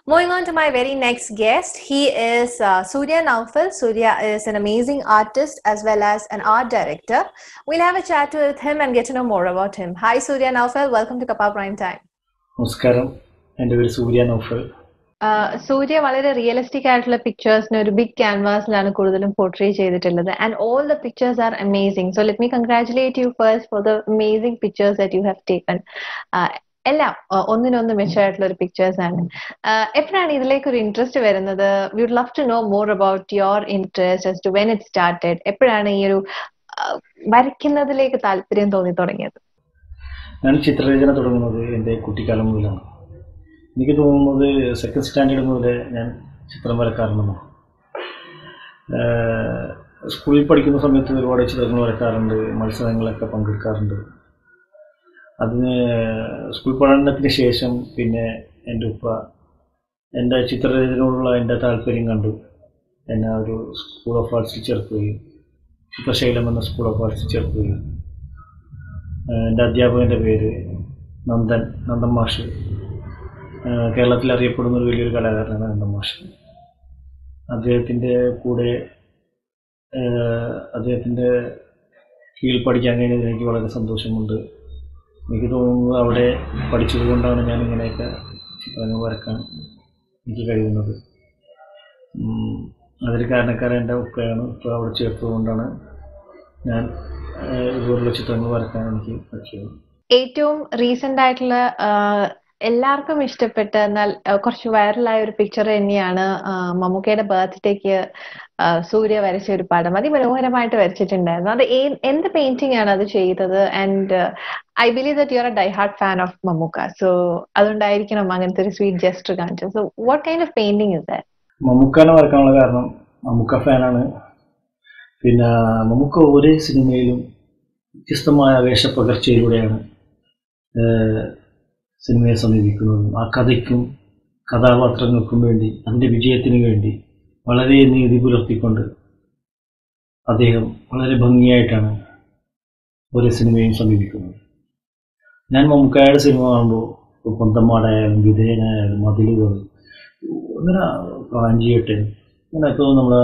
Moving on to my very next guest, he is uh, Surya Naufal. Surya is an amazing artist as well as an art director. We'll have a chat with him and get to know more about him. Hi, Surya Naufal. Welcome to Kappa Prime Time. നമസ്കാരം എൻ്റെ പേര് സൂര്യ നൗഫൽ സൂര്യ വളരെ realistic ആയിട്ടുള്ള പിക്ചേഴ്സിന് ഒരു big ക്യാൻവാസിലാണ് കൂടുതലും portray ചെയ്തിട്ടുള്ളത് and all the pictures are amazing so let me congratulate you first for the amazing pictures that you have taken എല്ലാം uh, ഒന്നിനൊന്ന് മെച്ചമായിട്ടുള്ള ഒരു പിക്ചേഴ്സ് ആണ് Uh, എപ്പോഴാണ് ഇതിലേക്ക് ഒരു ഇൻട്രസ്റ്റ് വരുന്നത് we would love to know more about your interest as to when it started എപ്പോഴാണ് ഈ ഒരു uh, വരയ്ക്കുന്നതിലേക്ക് താല്പര്യം തോന്നി തുടങ്ങിയത് ഞാൻ ചിത്രരചന തുടങ്ങുന്നത് എൻ്റെ കുട്ടിക്കാലം മുതലാണ് എനിക്ക് തോന്നുന്നത് സെക്കൻഡ് സ്റ്റാൻഡേർഡ് മുതലേ ഞാൻ ചിത്രം വരക്കാറുണ്ടെന്നാണ് ഏഹ് സ്കൂളിൽ പഠിക്കുന്ന സമയത്ത് ഒരുപാട് ചിത്രങ്ങൾ വരക്കാറുണ്ട് മത്സരങ്ങളൊക്കെ പങ്കെടുക്കാറുണ്ട് അതിന് സ്കൂൾ പഠനത്തിന് ശേഷം പിന്നെ എൻ്റെ ഉപ്പ എൻ്റെ ചിത്രരചനയോടുള്ള എൻ്റെ താല്പര്യം കണ്ടു എന്നെ ഒരു സ്കൂൾ ഓഫ് ആർട്സിൽ ചേർക്കുകയും ചിത്രശൈലം എന്ന സ്കൂൾ ഓഫ് ആർട്സിൽ ചേർക്കുകയും ഏഹ് എൻ്റെ അധ്യാപകൻ്റെ പേര് നന്ദൻ നന്ദൻ മാഷ് ഏഹ് കേരളത്തിൽ അറിയപ്പെടുന്ന ഒരു വലിയൊരു കലാകാരനാണ് നന്ദൻ മാഷ് അദ്ദേഹത്തിൻ്റെ കൂടെ ഏഹ് അദ്ദേഹത്തിൻ്റെ കീഴിൽ പഠിക്കാൻ കഴിഞ്ഞതിൽ എനിക്ക് വളരെ സന്തോഷമുണ്ട് എനിക്ക് തോന്നുന്നത് അവിടെ പഠിച്ചതുകൊണ്ടാണ് ഞാൻ ഇങ്ങനെയൊക്കെ ചിത്രങ്ങൾ വരക്കാൻ എനിക്ക് കഴിയുന്നത് ഉം, അതിന് കാരണക്കാരൻ എൻ്റെ ഉപ്പയാണ് ഉപ്പ അവിടെ ചേർത്തതുകൊണ്ടാണ് ഞാൻ ഏഹ് ഇതുപോലുള്ള ചിത്രങ്ങൾ വരക്കാൻ എനിക്ക് പറ്റിയത് ഏറ്റവും റീസെന്റ് ആയിട്ടുള്ള ആഹ്, എല്ലാവർക്കും ഇഷ്ടപ്പെട്ട എന്നാൽ ആഹ്, കുറച്ച് വൈറലായ ഒരു പിക്ചർ തന്നെയാണ് ആഹ്, മമ്മൂക്കയുടെ ബർത്ത്ഡേക്ക് സൂര്യ വരച്ച ഒരു പടം അതിമനോഹരമായിട്ട് വരച്ചിട്ടുണ്ടായിരുന്നു അത് ഏ- എന്ത് പെയിന്റിംഗ് ആണ് അത് ചെയ്തത് and I believe that you are a die hard fan of Mammookka so അതുകൊണ്ടായിരിക്കണം അങ്ങനത്തെ ഒരു സ്വീറ്റ് ജസ്റ്റർ കാണിച്ചത് so what kind of painting is that മമ്മൂക്കാനെ വരക്കാനുള്ള കാരണം മമ്മൂക്ക ഫാനാണ് പിന്നെ മമ്മൂക്ക ഒരേ സിനിമയിലും വ്യത്യസ്തമായ വേഷപ്പകർച്ചയിലൂടെയാണ് ഏഹ്, സിനിമയെ സമീപിക്കുന്നത് ആ കഥയ്ക്കും കഥാപാത്രങ്ങൾക്കും വേണ്ടി അതിൻ്റെ വിജയത്തിന് വേണ്ടി വളരെ നീതി പുലർത്തിക്കൊണ്ട് അദ്ദേഹം വളരെ ഭംഗിയായിട്ടാണ് ഒരു സിനിമയും സമീപിക്കുന്നത് ഞാൻ മമ്മൂക്കായുടെ സിനിമ കാണുമ്പോൾ ഇപ്പോൾ പൊന്തമ്മാടായാലും വിധേയനായാലും മതിലുകൾ അങ്ങനെ പ്രാഞ്ചിയട്ടൻ അങ്ങനെ ഇപ്പോൾ നമ്മളെ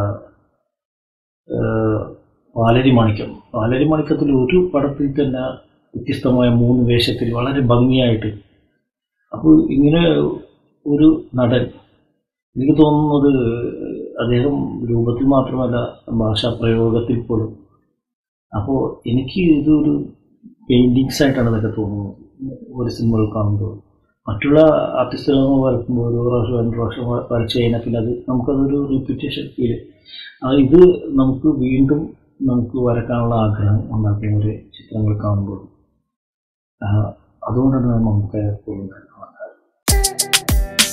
ഏഹ്, പാലരി മാണിക്യം പാലരി മാണിക്യത്തിൽ ഒരു പടത്തിൽ തന്നെ വ്യത്യസ്തമായ മൂന്ന് വേഷത്തിൽ വളരെ ഭംഗിയായിട്ട് അപ്പോൾ ഇങ്ങനെ ഒരു നടൻ എനിക്ക് തോന്നുന്നത് അദ്ദേഹം രൂപത്തിൽ മാത്രമല്ല ഭാഷാ പ്രയോഗത്തിൽ പോലും അപ്പോൾ എനിക്ക് ഇതൊരു പെയിൻറ്റിങ്സ് ആയിട്ടാണ് ഇതൊക്കെ തോന്നുന്നത് ഒരു സിനിമകൾ കാണുമ്പോൾ മറ്റുള്ള ആർട്ടിസ്റ്റുകൾ വരക്കുമ്പോൾ ഒരു പ്രാവശ്യം രണ്ട് പ്രാവശ്യം വ- വരച്ച് കഴിഞ്ഞാൽ പിന്നെ അത് നമുക്കതൊരു റിപ്പീറ്റേഷൻ ഫീൽ ഇത് നമുക്ക് വീണ്ടും നമുക്ക് വരക്കാനുള്ള ആഗ്രഹം ഉണ്ടാക്കുന്ന ഒരു ചിത്രങ്ങൾ കാണുമ്പോൾ ആ, അതുകൊണ്ടാണ് ഞാൻ നമുക്ക് എപ്പോഴും കാണാറ്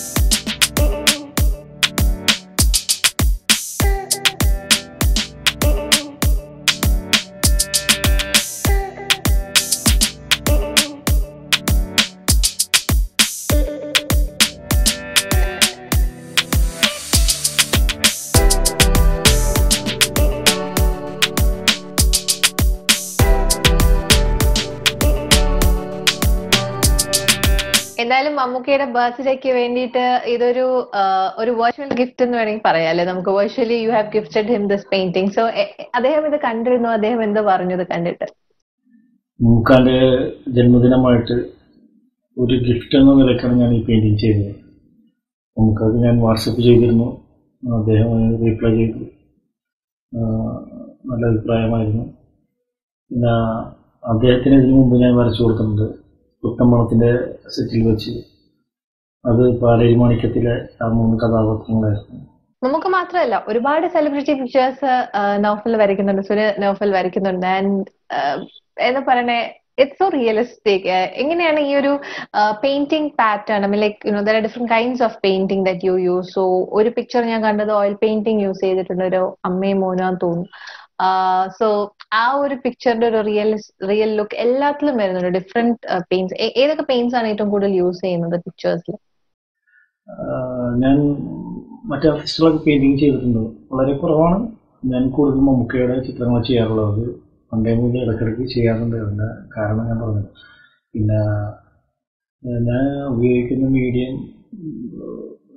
എന്തായാലും മമ്മൂക്കയുടെ ബർത്ത്ഡേക്ക് വേണ്ടിയിട്ട് ഇതൊരു ആഹ്, ഒരു വെർച്വൽ ഗിഫ്റ്റ് എന്ന് വേണമെങ്കിൽ പറയാം അല്ലെ നമുക്ക് virtually you have gifted him this painting so അദ്ദേഹം ഇത് കണ്ടിരുന്നു അദ്ദേഹം എന്ത് പറഞ്ഞു ഇത് കണ്ടിട്ട് മൂക്കാൻ്റെ ജന്മദിനമായിട്ട് ഒരു ഗിഫ്റ്റ് എന്ന നിലയ്ക്കാണ് ഞാൻ ഈ പെയിൻറ്റിങ് ചെയ്തത് നമുക്കത് ഞാൻ വാട്സപ്പ് ചെയ്തിരുന്നു അദ്ദേഹം റീപ്ലൈ ചെയ്തു ആ, നല്ല അഭിപ്രായമായിരുന്നു പിന്നെ അദ്ദേഹത്തിന് ഇതിനു മുമ്പ് ഞാൻ വരച്ചു കൊടുത്തിട്ടുണ്ട് പുത്തമ്പണത്തിൻ്റെ സെറ്റിൽ വെച്ച് അത് പാലേരി മാണിക്യത്തിലെ ആ മൂന്ന് കഥാപാത്രങ്ങളായിരുന്നു നമുക്ക് മാത്രമല്ല ഒരുപാട് സെലിബ്രിറ്റി പിക്ചേഴ്സ് നൗഫൽ വരയ്ക്കുന്നുണ്ട് സുര നൗഫൽ വരയ്ക്കുന്നുണ്ട് ആൻഡ് എന്താ പറയണേ ഇറ്റ്സ് സോ റിയലിസ്റ്റിക് എങ്ങനെയാണ് ഈ ഒരു painting pattern like you know there are different kinds of painting that you use so ഒരു പിക്ചർ ഞാൻ കണ്ടത് ഓയിൽ പെയിന്റിംഗ് യൂസ് ചെയ്തിട്ടുണ്ട് ഒരു അമ്മയും മോനാന്ന് തോന്നുന്നു സോ ആ ഒരു പിക്ചറിന്റെ ഒരു റിയൽ റിയൽ ലുക്ക് എല്ലാത്തിലും വരുന്നുണ്ട് ഡിഫറെന്റ് പെയിന്റ്സ് ഏതൊക്കെ പെയിന്റ്സ് ആണ് ഏറ്റവും കൂടുതൽ യൂസ് ചെയ്യുന്നത് പിക്ചേഴ്സിൽ ആഹ് ഞാൻ മറ്റേ ആർട്ടിസ്റ്റുകളൊക്കെ പെയിൻറ്റിങ് ചെയ്തിട്ടുണ്ട് വളരെ കുറവാണ് ഞാൻ കൂടുതൽ മമ്മൂക്കയുടെ ചിത്രങ്ങൾ ചെയ്യാറുള്ളത് അത് പണ്ടേ മുതൽ ഇടയ്ക്കിടയ്ക്ക് ചെയ്യാറുണ്ട് അതിൻ്റെ കാരണം ഞാൻ പറഞ്ഞത് പിന്നെ ഏഹ് ഞാൻ ഉപയോഗിക്കുന്ന മീഡിയം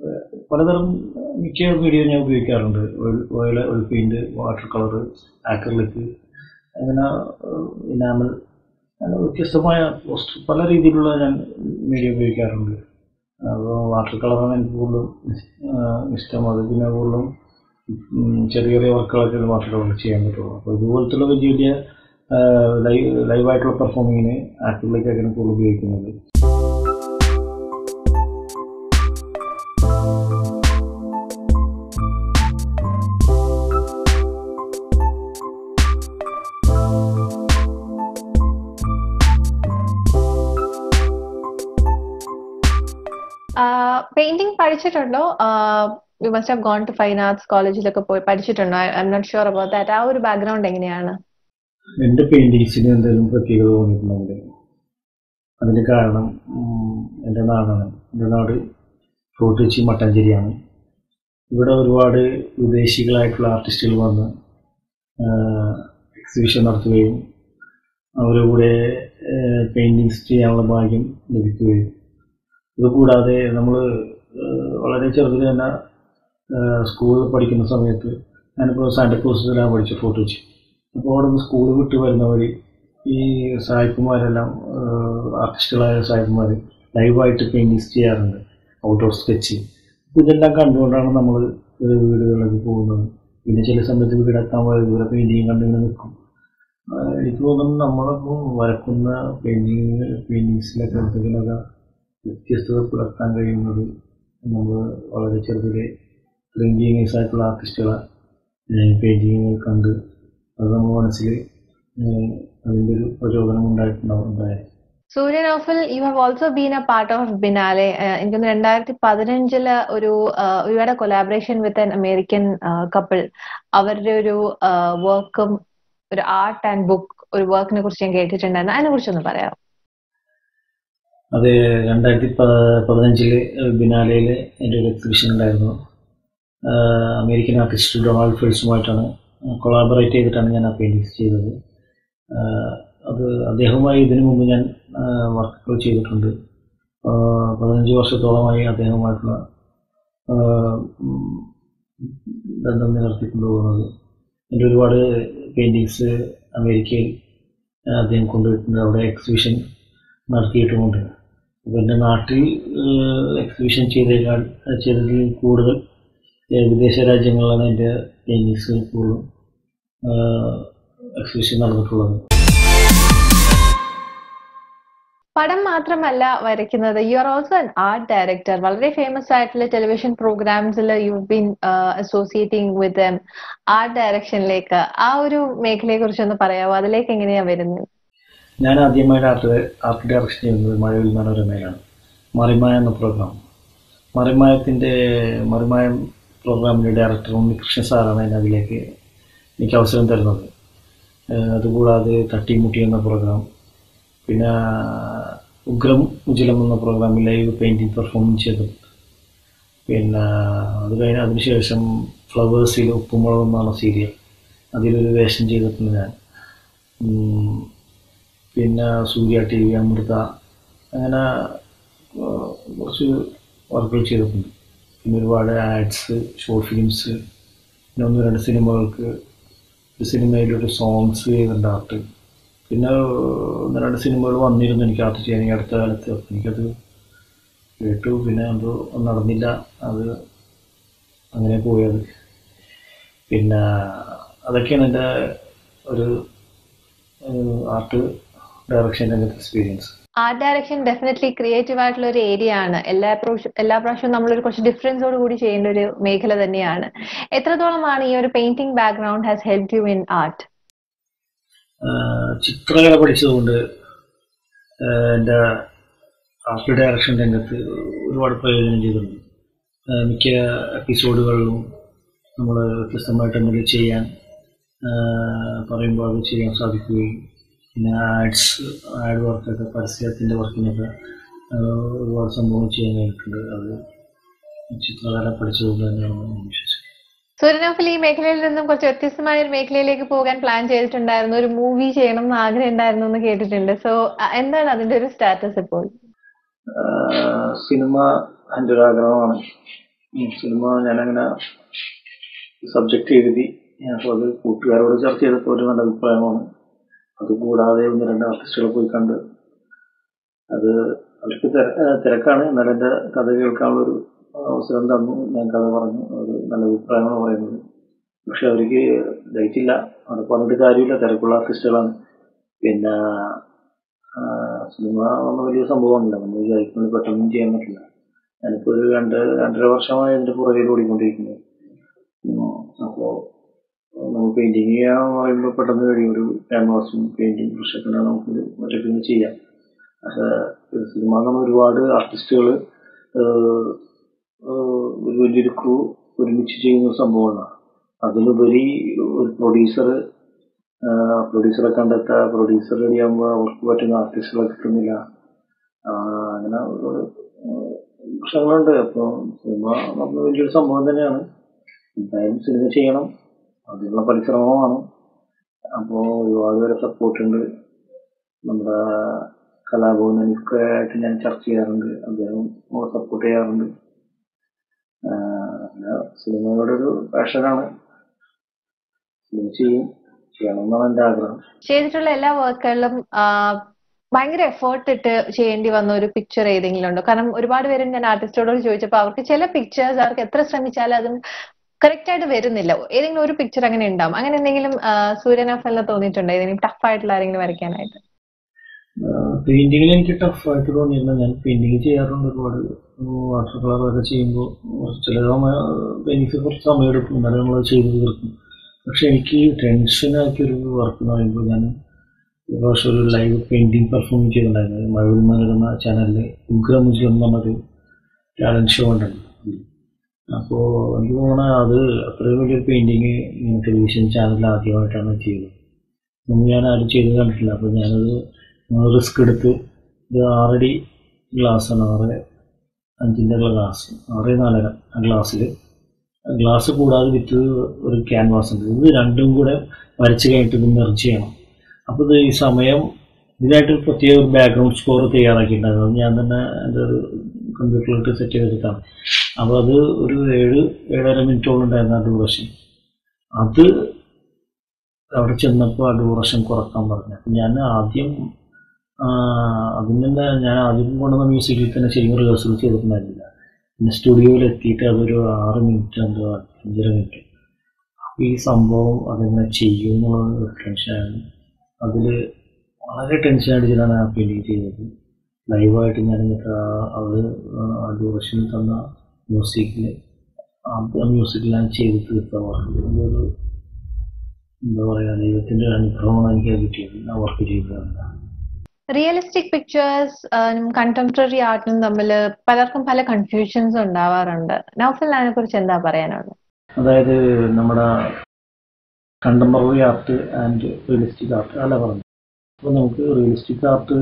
പലതരം മിക്ക വീഡിയോ ഞാൻ ഉപയോഗിക്കാറുണ്ട് oil oil paint water colour acrylic അങ്ങനെ ഇനാമൽ അങ്ങനെ വ്യത്യസ്തമായ പോസ്റ്റ് പല രീതിയിലുള്ള ഞാൻ മീഡിയ ഉപയോഗിക്കാറുണ്ട് അപ്പോൾ വാട്ടർ കളറാണ് എനിക്ക് കൂടുതലും ഇഷ്ടം അത് പിന്നെ കൂടുതലും ചെറിയ ചെറിയ വർക്കുകളൊക്കെ വാട്ടർ കളർ ചെയ്യാൻ പറ്റുള്ളൂ അപ്പോൾ ഇതുപോലത്തുള്ള വലിയ വലിയ ലൈവ് ലൈവായിട്ടുള്ള പെർഫോമിങ്ങിന് ആക്രിലേക്കൊക്കെയാണ് കൂടുതൽ ഉപയോഗിക്കുന്നത് പെയിന്റിംഗ് പഠിച്ചിട്ടുണ്ടോ you must have gone to fine arts കോളേജിലൊക്കെ പോയി പഠിച്ചിട്ടുണ്ടോ I'm not sure about that ആ ഒരു ബാക്ക്ഗ്രൗണ്ട് എങ്ങനെയാണ് എൻ്റെ പെയിന്റിങ്സിന് എന്തെങ്കിലും പ്രത്യേകത തോന്നിയിട്ടുണ്ടെങ്കിൽ അതിന് കാരണം എൻ്റെ നാടാണ് എൻ്റെ നാട് ഫോർട്ട് കൊച്ചി മട്ടാഞ്ചേരിയാണ് ഇവിടെ ഒരുപാട് വിദേശികളായിട്ടുള്ള ആർട്ടിസ്റ്റുകൾ വന്ന് എക്സിബിഷൻ നടത്തുകയും അവരുടെ കൂടെ പെയിൻറ്റിങ്സ് ചെയ്യാനുള്ള ഭാഗ്യം ലഭിക്കുകയും ഇതുകൂടാതെ നമ്മൾ വളരെ ചെറുതിൽ തന്നെ സ്കൂളിൽ പഠിക്കുന്ന സമയത്ത് ഞാനിപ്പോൾ സാന്റക്രൂസിലാണ് പഠിച്ചത് ഫോർട്ട് കൊച്ചി അപ്പോൾ അവിടെ നിന്ന് സ്കൂൾ വിട്ട് വരുന്നവർ ഈ സായിപ്പുമാരെല്ലാം ആർട്ടിസ്റ്റുകളായ സായിപ്പുമാർ ലൈവായിട്ട് പെയിൻറ്റിങ്സ് ചെയ്യാറുണ്ട് ഔട്ട് ഓഫ് സ്കെച്ച് അപ്പോൾ ഇതെല്ലാം കണ്ടുകൊണ്ടാണ് നമ്മൾ വീടുകളിലേക്ക് പോകുന്നത് പിന്നെ ചില സമയത്ത് വീടെത്താൻ ഇവരെ പെയിൻറ്റിങ് കണ്ടിങ്ങനെ നിൽക്കും എനിക്ക് തോന്നുന്നു നമ്മളിപ്പോൾ വരക്കുന്ന പെയിൻറ്റിങ് പെയിൻറ്റിങ്സിലൊക്കെ എന്തെങ്കിലുമൊക്കെ വ്യത്യസ്തത പുലർത്താൻ കഴിയുന്നത് നമ്മൾ വളരെ ചെറുതിലെ ഇത്രയും ജീനിയസ് ആയിട്ടുള്ള ആർട്ടിസ്റ്റുകളെ പെയിൻറ്റിങ്ങുകൾ കണ്ട് അത് നമ്മുടെ മനസ്സിൽ അതിൻ്റെ ഒരു പ്രചോദനം ഉണ്ടായിട്ടുണ്ടാവും ഉണ്ടായത് Surya Nofal you have also been a part of biennale എനിക്ക് രണ്ടായിരത്തി പതിനഞ്ചില് ഒരു ഒരുപാട് collaboration with an American couple അവരുടെ ഒരു വർക്കും ഒരു ആർട്ട് ആൻഡ് ബുക്ക് ഒരു വർക്കിനെ കുറിച്ച് ഞാൻ കേട്ടിട്ടുണ്ടായിരുന്നു അതിനെ കുറിച്ചൊന്ന് പറയാം അത് രണ്ടായിരത്തി പതിനഞ്ചില് ബിനാലയിൽ എൻ്റെ ഒരു എക്സിബിഷൻ ഉണ്ടായിരുന്നു അമേരിക്കൻ ആർട്ടിസ്റ്റ് ഡൊണാൾഡ് ഫിൽസുമായിട്ടാണ് കൊളാബറേറ്റ് ചെയ്തിട്ടാണ് ഞാൻ ആ പെയിൻറ്റിങ്സ് ചെയ്തത് അത് അദ്ദേഹവുമായി ഇതിനു മുമ്പ് ഞാൻ വർക്കുകൾ ചെയ്തിട്ടുണ്ട് പതിനഞ്ച് വർഷത്തോളമായി അദ്ദേഹവുമായിട്ടുള്ള ബന്ധം നിലനിർത്തിക്കൊണ്ടു പോകുന്നത് എൻ്റെ ഒരുപാട് പെയിൻറ്റിങ്സ് അമേരിക്കയിൽ അദ്ദേഹം കൊണ്ടുപോയിട്ടുണ്ട് അവിടെ എക്സിബിഷൻ നടത്തിയിട്ടുമുണ്ട് അപ്പോൾ എൻ്റെ നാട്ടിൽ എക്സിബിഷൻ ചെയ്തേക്കാൾ ചെയ്തതിൽ കൂടുതൽ വിദേശ രാജ്യങ്ങളിലാണ് എൻ്റെ പെയിൻറ്റിങ്സ് കൂടുതലും എക്സിബിഷൻ നടന്നിട്ടുള്ളത് പടം മാത്രമല്ല വരയ്ക്കുന്നത് you are also an art director വളരെ ഫേമസ് ആയിട്ടുള്ള ടെലിവിഷൻ പ്രോഗ്രാംസിൽ you been associating with them art ഡയറക്ഷനിലേക്ക് ആ ഒരു മേഖലയെ കുറിച്ച് ഒന്ന് പറയാമോ അതിലേക്ക് എങ്ങനെയാ വരുന്നത് ഞാൻ ആദ്യമായിട്ട് ആർട്ട് ആർട്ട് ഡയറക്ഷൻ ചെയ്യുന്നത് മഴവിൽ മനോരമയിലാണ് മറിമായ എന്ന പ്രോഗ്രാം മറിമായത്തിൻ്റെ മറിമായം പ്രോഗ്രാമിൻ്റെ ഡയറക്ടർ ഉണ്ണികൃഷ്ണൻ സാറാണ് എന്നെ അതിലേക്ക് എനിക്ക് അവസരം തരുന്നത് അതുകൂടാതെ തട്ടിമുട്ടി എന്ന പ്രോഗ്രാം പിന്നെ ഉഗ്രം ഉജ്ജലം എന്ന പ്രോഗ്രാമിൽ ലൈവ് പെയിൻറ്റിങ് പെർഫോം ചെയ്തിട്ടുണ്ട് പിന്നെ അത് കഴിഞ്ഞ് അതിനുശേഷം ഫ്ലവേഴ്സിൽ ഉപ്പുമുളക് എന്നാണ് സീരിയൽ അതിലൊരു വേഷം ചെയ്തിട്ടുണ്ട് ഞാൻ പിന്നെ സൂര്യ ടി വി അമൃത അങ്ങനെ കുറച്ച് വർക്കുകൾ ചെയ്തിട്ടുണ്ട് പിന്നെ ഒരുപാട് ആഡ്സ് ഷോർട്ട് ഫിലിംസ് പിന്നെ ഒന്ന് രണ്ട് സിനിമകൾക്ക് ഒരു സിനിമയിലൊരു സോങ്സ് ചെയ്തിട്ടുണ്ട് ആർട്ട് പിന്നെ ഒന്ന് രണ്ട് സിനിമകൾ വന്നിരുന്നു എനിക്ക് ആർട്ട് ചെയ്യാൻ ഈ അടുത്ത കാലത്ത് എനിക്കത് കേട്ടു പിന്നെ എന്തോ നടന്നില്ല അത് അങ്ങനെ പോയത് പിന്നെ അതൊക്കെയാണ് എൻ്റെ ഒരു ആർട്ട് ഡയറക്ഷൻ രംഗത്തെ experience art direction definitely creative ആയിട്ടുള്ള ഒരു ഏരിയ ആണ് എല്ലാ പ്രാവശ്യം എല്ലാ പ്രാവശ്യവും നമ്മളൊരു കുറച്ച് ഡിഫറൻസോട് കൂടി ചെയ്യേണ്ട ഒരു മേഖല തന്നെയാണ് എത്രത്തോളമാണ് ഈ ഒരു painting background has help you in art ചിത്രകല പഠിച്ചതുകൊണ്ട് എൻ്റെ ആർട്ട് ഡയറക്ഷൻ രംഗത്ത് ഒരുപാട് പ്രയോജനം ചെയ്തിട്ടുണ്ട് മിക്ക എപ്പിസോഡുകളിലും നമ്മൾ വ്യത്യസ്തമായിട്ട് എന്തെങ്കിലും ചെയ്യാൻ പറയുമ്പോൾ അത് ചെയ്യാൻ സാധിക്കുകയും പിന്നെ ആഡ്സ് ആഡ് വർക്കൊക്കെ പരസ്യത്തിൻ്റെ വർക്കിനൊക്കെ ഒരുപാട് സംഭവം ചെയ്യാൻ കഴിഞ്ഞിട്ടുണ്ട് അത് ചിത്രകല പഠിച്ചതുകൊണ്ട് തന്നെയാണ് വിശ്വസിക്കുന്നത് സൂര്യനോഫിൽ ഈ മേഖലയിൽ നിന്നും കുറച്ച് വ്യത്യസ്തമായ ഒരു മേഖലയിലേക്ക് പോകാൻ പ്ലാൻ ചെയ്തിട്ടുണ്ടായിരുന്നു ഒരു മൂവി ചെയ്യണം എന്ന് ആഗ്രഹം ഉണ്ടായിരുന്നു എന്ന് കേട്ടിട്ടുണ്ട് സോ എന്താണ് അതിന്റെ ഒരു സ്റ്റാറ്റസ് ഇപ്പോൾ സിനിമ എൻ്റെ ഒരു ആഗ്രഹമാണ് ഉം, സിനിമ ഞാനങ്ങനെ സബ്ജക്റ്റ് എഴുതി അപ്പോൾ അത് കൂട്ടുകാരോട് ചർച്ച ചെയ്തപ്പോൾ ഒരു നല്ല അഭിപ്രായമാണ് അതുകൂടാതെ ഒന്ന് രണ്ട് ആർട്ടിസ്റ്റുകളെ പോയി കണ്ട് അത് അവർക്ക് തിര- ഏഹ് തിരക്കാണ് എന്നാലും എൻ്റെ കഥ കേൾക്കാനുള്ളൊരു അവസരം തന്നു ഞാൻ കഥ പറഞ്ഞു അത് നല്ല അഭിപ്രായമാണ് പറയുന്നത് പക്ഷെ അവർക്ക് ഡേറ്റ് ഇല്ല അവിടെ പറഞ്ഞിട്ട് കാര്യമില്ല തിരക്കുള്ള ആർട്ടിസ്റ്റുകളാണ് പിന്നെ ആ, സിനിമ ഒന്നും വലിയ സംഭവമല്ല നമ്മൾ വിചാരിക്കുന്നത് പെട്ടെന്ന് ചെയ്യാൻ പറ്റില്ല ഞാനിപ്പോൾ ഒരു രണ്ട് രണ്ടര വർഷമായി അതിൻ്റെ പുറകിൽ ഓടിക്കൊണ്ടിരിക്കുന്നത് അപ്പോൾ നമുക്ക് പെയിൻറ്റിങ് ചെയ്യാന്ന് പറയുമ്പോൾ പെട്ടെന്ന് കഴിയും ഒരു ക്യാൻവാസും പെയിൻറ്റിങ് ബ്രഷൊക്കെ ഉണ്ടെങ്കിൽ നമുക്ക് ഒറ്റയ്ക്ക് ചെയ്യാം പക്ഷേ ഒരു സിനിമ നമ്മൾ ഒരുപാട് ആർട്ടിസ്റ്റുകൾ ഒരു വലിയൊരു ക്രൂ ഒരുമിച്ച് ചെയ്യുന്ന സംഭവമാണ് അതിലുപരി ഒരു പ്രൊഡ്യൂസർ പ്രൊഡ്യൂസറെ കണ്ടെത്തുക പ്രൊഡ്യൂസർ റെഡിയാകുമ്പോൾ അവർക്ക് പറ്റുന്ന ആർട്ടിസ്റ്റുകളെ കിട്ടുന്നില്ല ആ, അങ്ങനെ ഒരുപാട് പ്രശ്നങ്ങളുണ്ട് അപ്പോൾ സിനിമ നമ്മൾ വലിയൊരു സംഭവം തന്നെയാണ് എന്തായാലും സിനിമ ചെയ്യണം അതിനുള്ള പരിശ്രമമാണ് അപ്പോൾ ഒരുപാട് പേരെ സപ്പോർട്ടുണ്ട് നമ്മുടെ കലാഭവൻ എനിക്ക് ആയിട്ട് ഞാൻ ചർച്ച ചെയ്യാറുണ്ട് അദ്ദേഹം സപ്പോർട്ട് ചെയ്യാറുണ്ട് ആ, അങ്ങനെ സിനിമയോടൊരു പാഷനാണ് സിനിമ ചെയ്യും ചെയ്യണം എന്നാണ് എൻ്റെ ആഗ്രഹം ചെയ്തിട്ടുള്ള എല്ലാ വർക്കുകളിലും ഭയങ്കര എഫേർട്ട് ഇട്ട് ചെയ്യേണ്ടി വന്ന ഒരു പിക്ചർ ഏതെങ്കിലും ഉണ്ടോ കാരണം ഒരുപാട് പേര് ഞാൻ ആർട്ടിസ്റ്റോട് ചോദിച്ചപ്പോൾ അവർക്ക് ചില പിക്ചേഴ്സ് അവർക്ക് എത്ര ശ്രമിച്ചാലും അതും കറക്റ്റ് ആയിട്ട് വരുന്നില്ല ഏതെങ്കിലും ഒരു പിക്ചർ അങ്ങനെ ഉണ്ടാവും അങ്ങനെ എന്തെങ്കിലും സൂര്യനഫലിന് തോന്നിയിട്ടുണ്ടോ ഏതെങ്കിലും ടഫ് ആയിട്ടുള്ള ആരെങ്കിലും വരയ്ക്കാനായിട്ട് പെയിന്റിങ്ങിൽ എനിക്ക് ടഫായിട്ട് തോന്നിയില്ല ഞാൻ പെയിന്റിങ് ചെയ്യാറുണ്ട് ഒരുപാട് വാട്ടർ കളറൊക്കെ ചെയ്യുമ്പോൾ ചില എനിക്ക് കുറച്ച് സമയം എടുക്കും എന്നാലും നമ്മൾ ചെയ്ത് തീർക്കും പക്ഷെ എനിക്ക് ടെൻഷനാക്കിയൊരു വർക്ക് എന്ന് പറയുമ്പോൾ ഞാൻ ഒരു പ്രാവശ്യം ഒരു ലൈവ് പെയിന്റിങ് പെർഫോം ചെയ്തിട്ടുണ്ടായിരുന്നു മഴവിൽ മനോരമ ചാനലിൽ ഉഗ്രമുജം എന്ന് പറഞ്ഞൊരു ടാലൻറ്റ് ഷോ ഉണ്ടല്ലോ അപ്പോൾ എനിക്ക് തോന്നണ അത് അത്രയും വലിയൊരു പെയിന്റിങ് ടെലിവിഷൻ ചാനലിൽ ആദ്യമായിട്ടാണ് ചെയ്തത് മുമ്പ് ഞാൻ ആരും ചെയ്ത് കണ്ടിട്ടില്ല അപ്പോൾ ഞാനത് റിസ്ക് എടുത്ത് ഇത് ആറടി ഗ്ലാസ്സാണ് ആറ് അഞ്ചിൻ്റെ ഗ്ലാസ് ആറ് നാലര ആ ഗ്ലാസ്സിൽ ഗ്ലാസ് കൂടാതെ വിത്ത് ഒരു ക്യാൻവാസ് ഉണ്ട് ഇത് രണ്ടും കൂടെ വരച്ച് കഴിഞ്ഞിട്ട് ഇത് മെർജ് ചെയ്യണം അപ്പോൾ ഇത് ഈ സമയം ഇതിനായിട്ട് ഒരു പ്രത്യേക ഒരു ബാക്ക്ഗ്രൗണ്ട് സ്കോർ തയ്യാറാക്കിയിട്ടുണ്ടായിരുന്നു അത് ഞാൻ തന്നെ എൻ്റെ ഒരു കമ്പ്യൂട്ടറിലിട്ട് സെറ്റ് ചെയ്തെടുത്താണ് അപ്പോൾ അത് ഒരു ഏഴ് ഏഴര മിനിറ്റോളം ഉണ്ടായിരുന്നു ആ ഡ്യൂറേഷൻ അത് അവിടെ ചെന്നപ്പോൾ ആ ഡ്യൂറേഷൻ കുറക്കാൻ പറഞ്ഞു അപ്പം ഞാൻ ആദ്യം ആ, അതിന് തന്നെ ഞാൻ ആദ്യം കൊണ്ടുവന്ന മ്യൂസിക്കിൽ തന്നെ ശരിക്കും റിഹേഴ്സൽ ചെയ്തിട്ടുണ്ടായിരുന്നില്ല പിന്നെ സ്റ്റുഡിയോയിൽ എത്തിയിട്ട് അതൊരു ആറ് മിനിറ്റ് എന്തോ അഞ്ചര മിനിറ്റ് അപ്പോൾ ഈ സംഭവം അതെങ്ങനെ ചെയ്യും എന്നുള്ള ഒരു ടെൻഷനായിരുന്നു അതിൽ വളരെ ടെൻഷൻ അടിച്ചിട്ടാണ് ആ പെയിൻറ്റിങ് ചെയ്തത് ലൈവായിട്ട് ഞാൻ എന്നിട്ട് ആ- അത് ആ ഡ്യൂറേഷനിൽ തന്ന മ്യൂസിക്കിൽ ആ മ്യൂസിക്കിൽ ഞാൻ ചെയ്ത് തീർത്ത വർക്ക് ഇതൊരു എന്താ പറയുക ദൈവത്തിൻ്റെ അനുഗ്രഹമാണ് എനിക്ക് അത് കിട്ടിയത് ആ വർക്ക് ചെയ്തതാണ് റിയലിസ്റ്റിക് പിക്ചേഴ്സ് കണ്ടംപററി ആർട്ടിനും തമ്മിൽ പലർക്കും പല കൺഫ്യൂഷൻസ് ഉണ്ടാവാറുണ്ട് നൗഫൽ അതിനെ കുറിച്ച് എന്താ പറയാനുള്ളത് അതായത് നമ്മുടെ contemporary art and realistic art അല്ല പറഞ്ഞു അപ്പോൾ നമുക്ക് റിയലിസ്റ്റിക് ആർട്ട്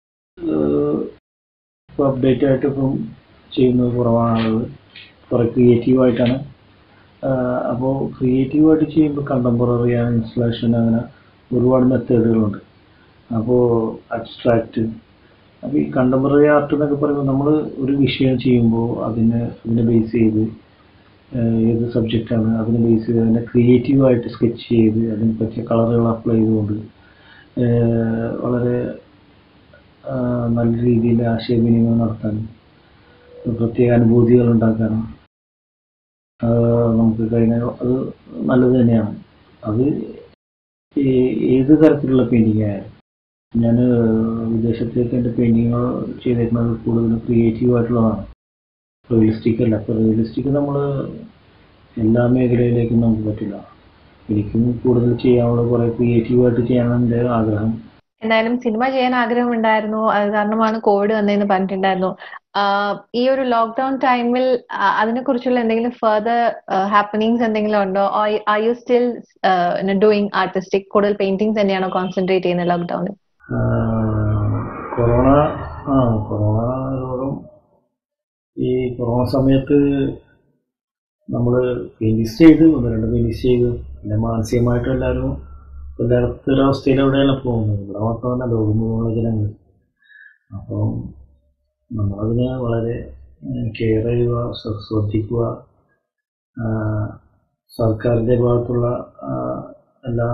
ഇപ്പോൾ അപ്ഡേറ്റ് ആയിട്ട് ഇപ്പം ചെയ്യുന്നത് കുറവാണ് ആളുകൾ കുറേ ക്രിയേറ്റീവായിട്ടാണ് അപ്പോൾ ക്രിയേറ്റീവായിട്ട് ചെയ്യുമ്പോൾ കണ്ടംപററി ഇൻസ്റ്റലേഷൻ അങ്ങനെ ഒരുപാട് മെത്തേഡുകളുണ്ട് അപ്പോൾ അബ്സ്ട്രാക്റ്റ് അപ്പോൾ ഈ കണ്ടംപററി ആർട്ട് എന്നൊക്കെ പറയുമ്പോൾ നമ്മൾ ഒരു വിഷയം ചെയ്യുമ്പോൾ അതിനെ അതിനെ ബേസ് ചെയ്ത് ഏഹ് ഏത് സബ്ജക്റ്റാണ് അതിനെ ബേസ് ചെയ്ത് അതിനെ ക്രിയേറ്റീവായിട്ട് സ്കെച്ച് ചെയ്ത് അതിന് പറ്റിയ കളറുകൾ അപ്ലൈ ചെയ്തുകൊണ്ട് ഏഹ് വളരെ ആഹ് നല്ല രീതിയിൽ ആശയവിനിമയം നടത്താനും പ്രത്യേക അനുഭൂതികൾ ഉണ്ടാക്കാനും ആഹ് നമുക്ക് കഴിഞ്ഞാൽ അത് നല്ലത് തന്നെയാണ് അത് ഏ- ഏത് തരത്തിലുള്ള പെയിൻറ്റിങ് ആയാലും ഞാൻ വിദേശത്തേക്ക് എൻ്റെ പെയിൻറ്റിങ്ങുകൾ ചെയ്തേക്കുന്നത് കൂടുതലും ക്രിയേറ്റീവ് ആയിട്ടുള്ളതാണ് റിയലിസ്റ്റിക് അല്ല അപ്പോൾ റിയലിസ്റ്റിക് നമ്മൾ എല്ലാ മേഖലയിലേക്കും നമുക്ക് പറ്റില്ല എനിക്കും കൂടുതൽ ചെയ്യാനുള്ള കുറേ ക്രിയേറ്റീവായിട്ട് ചെയ്യാനാണ് എൻ്റെ ആഗ്രഹം എന്തായാലും സിനിമ ചെയ്യാൻ ആഗ്രഹമുണ്ടായിരുന്നു അത് കാരണമാണ് കോവിഡ് വന്നതെന്ന് പറഞ്ഞിട്ടുണ്ടായിരുന്നു ആഹ് ഈ ഒരു ലോക്ക്ഡൌൺ ടൈമിൽ അതിനെ കുറിച്ചുള്ള എന്തെങ്കിലും ഫർദർ ഹാപ്പനിങ്സ് എന്തെങ്കിലും ഉണ്ടോ are you still doing artistic കൂടുതൽ പെയിന്റിങ്സ് തന്നെയാണോ കോൺസെൻട്രേറ്റ് ചെയ്യുന്നത് ലോക്ക്ഡൌണിൽ ആഹ് കൊറോണ ആ കൊറോണ രോഗം ഈ കൊറോണ സമയത്ത് നമ്മൾ പെയിൻറ്റിസ്റ്റ് ചെയ്ത് ഒന്ന് രണ്ട് പെയിൻറ്റിസ്റ്റ് ചെയ്തു പിന്നെ മാനസികമായിട്ടും എല്ലാവരും വല്ലാത്തൊരവസ്ഥയിലൂടെയാണ് പോകുന്നത് ഇവിടെ മാത്രമല്ല ലോകം മുഴുവനുള്ള ജനങ്ങൾ അപ്പം നമ്മളതിനെ വളരെ കെയർ ചെയ്യുക ശ്ര- ശ്രദ്ധിക്കുക ആ, സർക്കാരിൻ്റെ ഭാഗത്തുള്ള ആ, എല്ലാ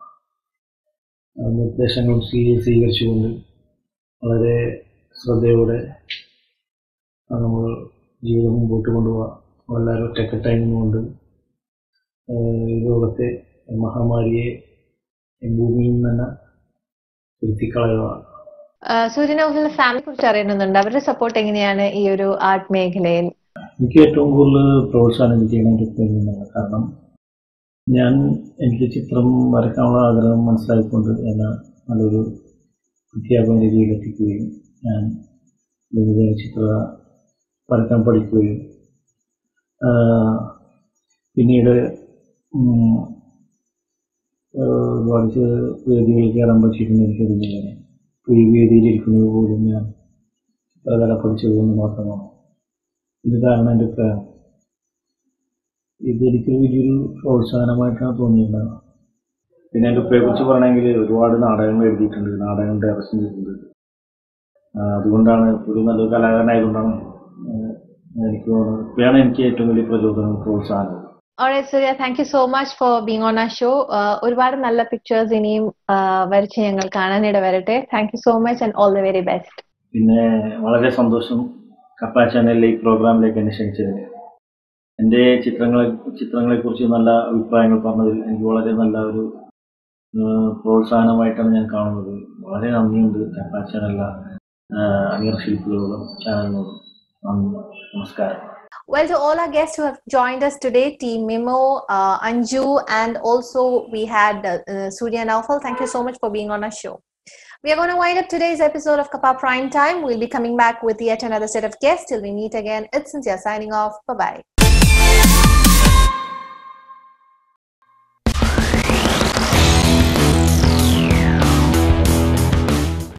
ആ, നിർദ്ദേശങ്ങളും സ്വീ- സ്വീകരിച്ചുകൊണ്ട് വളരെ ശ്രദ്ധയോടെ ആ, നമ്മൾ ജീവിതം മുമ്പോട്ട് കൊണ്ടുപോകുക വളരെ ഒറ്റക്കെട്ടായി നിന്നുകൊണ്ട് ആ, ഈ ലോകത്തെ മഹാമാരിയെ ഭൂമിയിൽ നിന്ന് തന്നെ തിരുത്തിക്കളയുക സൂര്യ നൗഫലിന്റെ ഫാമിലിയെ കുറിച്ച് അറിയുന്നുണ്ട് അവരുടെ സപ്പോർട്ട് എങ്ങനെയാണ് ഈ ഒരു ആർട്ട് മേഖലയിൽ എനിക്ക് ഏറ്റവും കൂടുതൽ പ്രോത്സാഹനം ചെയ്യുന്ന എൻ്റെ ഉപ്പയിൽ നിന്നാണ് കാരണം ഞാൻ എനിക്ക് ചിത്രം വരയ്ക്കാനുള്ള ആഗ്രഹം മനസ്സിലാക്കിക്കൊണ്ട് എന്നെ നല്ലൊരു അധ്യാപക രീതിയിൽ എത്തിക്കുകയും ഞാൻ വിവിധ ചിത്ര വരയ്ക്കാൻ പഠിക്കുകയും ആ, പിന്നീട് ഉം, ആ, ഒരുപാട് ചെ- വേദികളിൽ കയറാൻ പറ്റിയിട്ടുണ്ട് എനിക്കത് ചെയ്യാൻ ഈ വേദിയിലിരിക്കുന്നത് പോലും ഞാൻ ചിത്രകല പഠിച്ചതുകൊണ്ട് മാത്രമാണ് ഇത് കാരണം എൻ്റെ പ്രേമം ഇത് എനിക്കൊരു വലിയൊരു പ്രോത്സാഹനമായിട്ടാണ് തോന്നിയിട്ടുള്ളത് പിന്നെ എൻ്റെ ഉപ്പയെ കുറിച്ച് പറയണമെങ്കിൽ ഒരുപാട് നാടകങ്ങൾ എഴുതിയിട്ടുണ്ട് നാടകം ഡയറക്ഷൻ ചെയ്തിട്ടുണ്ട് ആ, അതുകൊണ്ടാണ് ഒരു നല്ലൊരു കലാകാരനായതുകൊണ്ടാണ് ആ, എനിക്ക് തോന്നുന്നത് ഉപ്പയാണ് എനിക്ക് ഏറ്റവും വലിയ പ്രചോദനവും പ്രോത്സാഹനവും Alright, Surya, thank you so much for being on our show. Uh, ഒരുപാട് നല്ല പിക്ചേഴ്സ് ഇനിയും uh, വരച്ച് ഞങ്ങൾ കാണാനിട വരട്ടെ thank you so much and all the very best പിന്നെ വളരെ സന്തോഷം കപ്പ ചാനലിലെ ഈ പ്രോഗ്രാമിലേക്ക് എന്നെ ക്ഷണിച്ചതിന് എൻ്റെ ചിത്രങ്ങളെ ചിത്രങ്ങളെക്കുറിച്ച് നല്ല അഭിപ്രായങ്ങൾ പറഞ്ഞതിൽ എനിക്ക് വളരെ നല്ല ഒരു ആ, പ്രോത്സാഹനമായിട്ടാണ് ഞാൻ കാണുന്നത് വളരെ നന്ദിയുണ്ട് കപ്പ ചാനലിലെ അണിയർ ശില്പികളോടും ചാനലിനോടും നന്ദി നമസ്കാരം Well, to all our guests who have joined us today, Team Mimo, uh, Anju, and also we had uh, uh, Surya Naufal. Thank you so much for being on our show. We are going to wind up today's episode of Kappa Prime Time. We'll be coming back with yet another set of guests till we meet again. It's Cynthia signing off. Bye bye.